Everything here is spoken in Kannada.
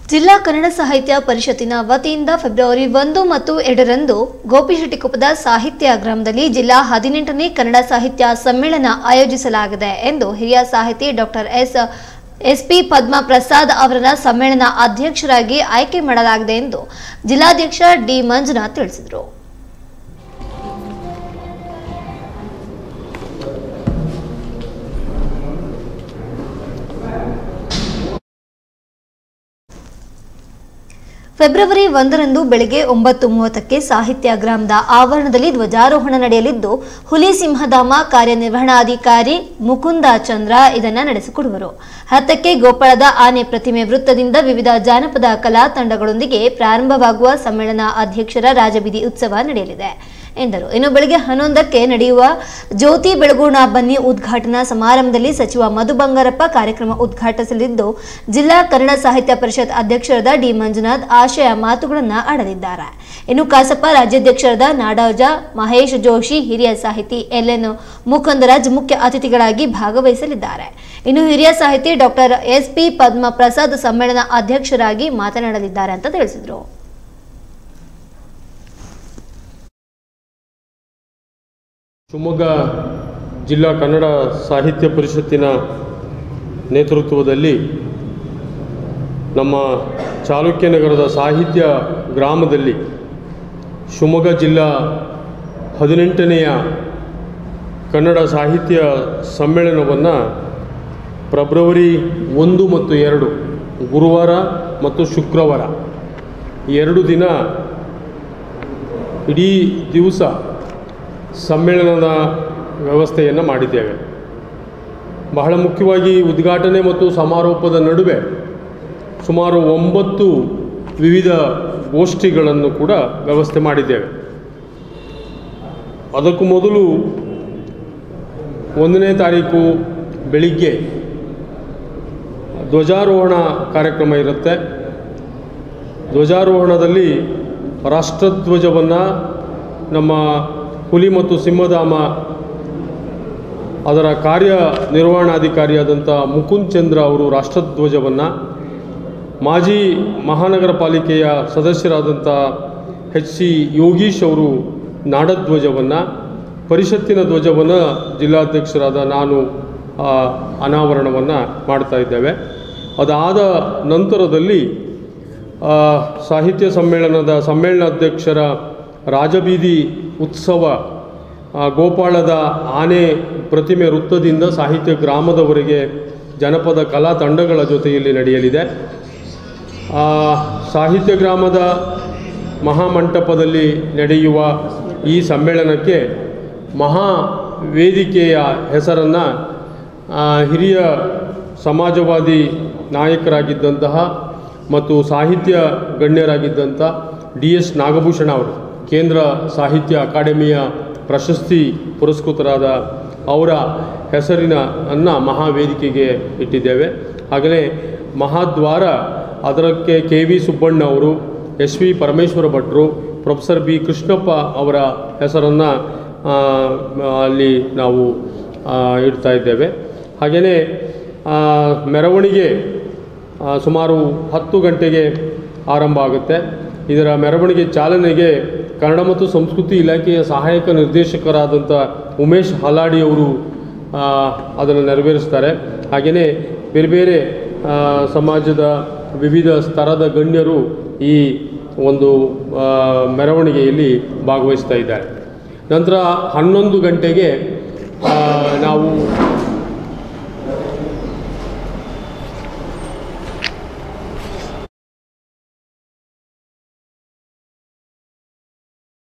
ಜಿಲ್ಲಾ ಕನ್ನಡ ಸಾಹಿತ್ಯ ಪರಿಷತ್ತಿನ ವತಿಯಿಂದ ಫೆಬ್ರವರಿ ಒಂದು ಮತ್ತು ಎರಡರಂದು ಗೋಪಿಶೆಟ್ಟಿಕೊಪ್ಪದ ಸಾಹಿತ್ಯ ಗ್ರಾಮದಲ್ಲಿ ಜಿಲ್ಲಾ ಹದಿನೆಂಟನೇ ಕನ್ನಡ ಸಾಹಿತ್ಯ ಸಮ್ಮೇಳನ ಆಯೋಜಿಸಲಾಗಿದೆ ಎಂದು ಹಿರಿಯ ಸಾಹಿತಿ doctor S S P Padma Prasad ಅವರನ್ನ ಸಮ್ಮೇಳನ ಅಧ್ಯಕ್ಷರಾಗಿ ಆಯ್ಕೆ ಮಾಡಲಾಗಿದೆ ಎಂದು ಜಿಲ್ಲಾಧ್ಯಕ್ಷ ಡಿ ಮಂಜುನಾಥ್ ತಿಳಿಸಿದರು ಫೆಬ್ರವರಿ ಒಂದರಂದು ಬೆಳಗ್ಗೆ ಒಂಬತ್ತು ಮೂವತ್ತಕ್ಕೆ ಸಾಹಿತ್ಯ ಗ್ರಾಮದ ಆವರಣದಲ್ಲಿ ಧ್ವಜಾರೋಹಣ ನಡೆಯಲಿದ್ದು ಹುಲಿ ಸಿಂಹಧಾಮ ಕಾರ್ಯನಿರ್ವಹಣಾಧಿಕಾರಿ ಮುಕುಂದ ಚಂದ್ರ ಇದನ್ನ ನಡೆಸಿಕೊಡುವರು ಹತ್ತಕ್ಕೆ ಗೋಪಾಳದ ಆನೆ ಪ್ರತಿಮೆ ವೃತ್ತದಿಂದ ವಿವಿಧ ಜಾನಪದ ಕಲಾ ತಂಡಗಳೊಂದಿಗೆ ಪ್ರಾರಂಭವಾಗುವ ಸಮ್ಮೇಳನ ಅಧ್ಯಕ್ಷರ ರಾಜಬೀದಿ ಉತ್ಸವ ನಡೆಯಲಿದೆ ಎಂದರು ಇನ್ನು ಬೆಳಗ್ಗೆ ಹನ್ನೊಂದಕ್ಕೆ ನಡೆಯುವ ಜ್ಯೋತಿ ಬೆಳಗೋಣ ಬನ್ನಿ ಉದ್ಘಾಟನಾ ಸಮಾರಂಭದಲ್ಲಿ ಸಚಿವ ಮಧು ಬಂಗಾರಪ್ಪ ಕಾರ್ಯಕ್ರಮ ಉದ್ಘಾಟಿಸಲಿದ್ದು ಜಿಲ್ಲಾ ಕನ್ನಡ ಸಾಹಿತ್ಯ ಪರಿಷತ್ ಅಧ್ಯಕ್ಷರಾದ ಡಿ ಮಂಜುನಾಥ್ ಆಶಯ ಮಾತುಗಳನ್ನು ಆಡಲಿದ್ದಾರೆ ಇನ್ನು ಕಸಪ ರಾಜ್ಯಾಧ್ಯಕ್ಷರಾದ ನಾಡೋಜ ಮಹೇಶ್ ಜೋಶಿ ಹಿರಿಯ ಸಾಹಿತಿ ಎಲ್ ಎನ್ ಮುಕುಂದರಾಜ್ ಮುಖ್ಯ ಅತಿಥಿಗಳಾಗಿ ಭಾಗವಹಿಸಲಿದ್ದಾರೆ ಇನ್ನು ಹಿರಿಯ ಸಾಹಿತಿ doctor S P Padma Prasad ಸಮ್ಮೇಳನ ಅಧ್ಯಕ್ಷರಾಗಿ ಮಾತನಾಡಲಿದ್ದಾರೆ ಅಂತ ತಿಳಿಸಿದರು ಶಿವಮೊಗ್ಗ ಜಿಲ್ಲಾ ಕನ್ನಡ ಸಾಹಿತ್ಯ ಪರಿಷತ್ತಿನ ನೇತೃತ್ವದಲ್ಲಿ ನಮ್ಮ ಚಾಲುಕ್ಯನಗರದ ಸಾಹಿತ್ಯ ಗ್ರಾಮದಲ್ಲಿ ಶಿವಮೊಗ್ಗ ಜಿಲ್ಲಾ ಹದಿನೆಂಟನೆಯ ಕನ್ನಡ ಸಾಹಿತ್ಯ ಸಮ್ಮೇಳನವನ್ನು ಫೆಬ್ರವರಿ ಒಂದು ಮತ್ತು ಎರಡು ಗುರುವಾರ ಮತ್ತು ಶುಕ್ರವಾರ ಈ ಎರಡು ದಿನ ಇಡೀ ದಿವಸ ಸಮ್ಮೇಳನದ ವ್ಯವಸ್ಥೆಯನ್ನು ಮಾಡಿದ್ದೇವೆ ಬಹಳ ಮುಖ್ಯವಾಗಿ ಉದ್ಘಾಟನೆ ಮತ್ತು ಸಮಾರೋಪದ ನಡುವೆ ಸುಮಾರು ಒಂಬತ್ತು ವಿವಿಧ ಗೋಷ್ಠಿಗಳನ್ನು ಕೂಡ ವ್ಯವಸ್ಥೆ ಮಾಡಿದ್ದೇವೆ ಅದಕ್ಕೂ ಮೊದಲು ಒಂದನೇ ತಾರೀಕು ಬೆಳಿಗ್ಗೆ ಧ್ವಜಾರೋಹಣ ಕಾರ್ಯಕ್ರಮ ಇರುತ್ತೆ ಧ್ವಜಾರೋಹಣದಲ್ಲಿ ರಾಷ್ಟ್ರಧ್ವಜವನ್ನು ನಮ್ಮ ಹುಲಿ ಮತ್ತು ಸಿಂಹಧಾಮ ಅದರ ಕಾರ್ಯನಿರ್ವಹಣಾಧಿಕಾರಿಯಾದಂಥ ಮುಕುಂದ್ ಚಂದ್ರ ಅವರು ರಾಷ್ಟ್ರಧ್ವಜವನ್ನು ಮಾಜಿ ಮಹಾನಗರ ಪಾಲಿಕೆಯ ಸದಸ್ಯರಾದಂಥ ಎಚ್ ಸಿ ಯೋಗೀಶ್ ಅವರು ನಾಡಧ್ವಜವನ್ನು ಪರಿಷತ್ತಿನ ಧ್ವಜವನ್ನು ಜಿಲ್ಲಾಧ್ಯಕ್ಷರಾದ ನಾನು ಆ, ಅನಾವರಣವನ್ನು ಮಾಡ್ತಾ ಇದ್ದೇವೆ ಅದಾದ ನಂತರದಲ್ಲಿ ಆ, ಸಾಹಿತ್ಯ ಸಮ್ಮೇಳನದ ಸಮ್ಮೇಳನಾಧ್ಯಕ್ಷರ ರಾಜಬೀದಿ ಉತ್ಸವ ಆ, ಗೋಪಾಳದ ಆನೆ ಪ್ರತಿಮೆ ವೃತ್ತದಿಂದ ಸಾಹಿತ್ಯ ಗ್ರಾಮದವರೆಗೆ ಜನಪದ ಕಲಾ ತಂಡಗಳ ಜೊತೆಯಲ್ಲಿ ನಡೆಯಲಿದೆ ಆ, ಸಾಹಿತ್ಯ ಗ್ರಾಮದ ಮಹಾಮಂಟಪದಲ್ಲಿ ನಡೆಯುವ ಈ ಸಮ್ಮೇಳನಕ್ಕೆ ಮಹಾ ವೇದಿಕೆಯ ಹೆಸರನ್ನು ಹಿರಿಯ ಸಮಾಜವಾದಿ ನಾಯಕರಾಗಿದ್ದಂತಹ ಮತ್ತು ಸಾಹಿತ್ಯ ಗಣ್ಯರಾಗಿದ್ದಂಥ ಡಿ ಎಸ್ ನಾಗಭೂಷಣ ಅವರು ಕೇಂದ್ರ ಸಾಹಿತ್ಯ ಅಕಾಡೆಮಿಯ ಪ್ರಶಸ್ತಿ ಪುರಸ್ಕೃತರಾದ ಅವರ ಹೆಸರಿನ ಅನ್ನು ಮಹಾವೇದಿಕೆಗೆ ಇಟ್ಟಿದ್ದೇವೆ ಹಾಗೆಯೇ ಮಹಾದ್ವಾರ ಅದಕ್ಕೆ ಕೆ ವಿ ಸುಬ್ಬಣ್ಣ ಅವರು ಎಸ್ ವಿ ಪರಮೇಶ್ವರ ಭಟ್ರು ಪ್ರೊಫೆಸರ್ ಬಿ ಕೃಷ್ಣಪ್ಪ ಅವರ ಹೆಸರನ್ನು ಅಲ್ಲಿ ನಾವು ಆ, ಇಡ್ತಾ ಇದ್ದೇವೆ ಹಾಗೆಯೇ ಮೆರವಣಿಗೆ ಆ, ಸುಮಾರು ಹತ್ತು ಗಂಟೆಗೆ ಆರಂಭ ಆಗುತ್ತೆ ಇದರ ಮೆರವಣಿಗೆ ಚಾಲನೆಗೆ ಕನ್ನಡ ಮತ್ತು ಸಂಸ್ಕೃತಿ ಇಲಾಖೆಯ ಸಹಾಯಕ ನಿರ್ದೇಶಕರಾದಂಥ ಉಮೇಶ್ ಹಲಾಡಿ ಅವರು ಅದನ್ನು ನೆರವೇರಿಸ್ತಾರೆ ಹಾಗೆಯೇ ಬೇರೆ ಬೇರೆ ಆ, ಸಮಾಜದ ವಿವಿಧ ಸ್ತರದ ಗಣ್ಯರು ಈ ಒಂದು ಆ, ಮೆರವಣಿಗೆಯಲ್ಲಿ ಭಾಗವಹಿಸ್ತಾ ಇದ್ದಾರೆ ನಂತರ ಹನ್ನೊಂದು ಗಂಟೆಗೆ ಆ,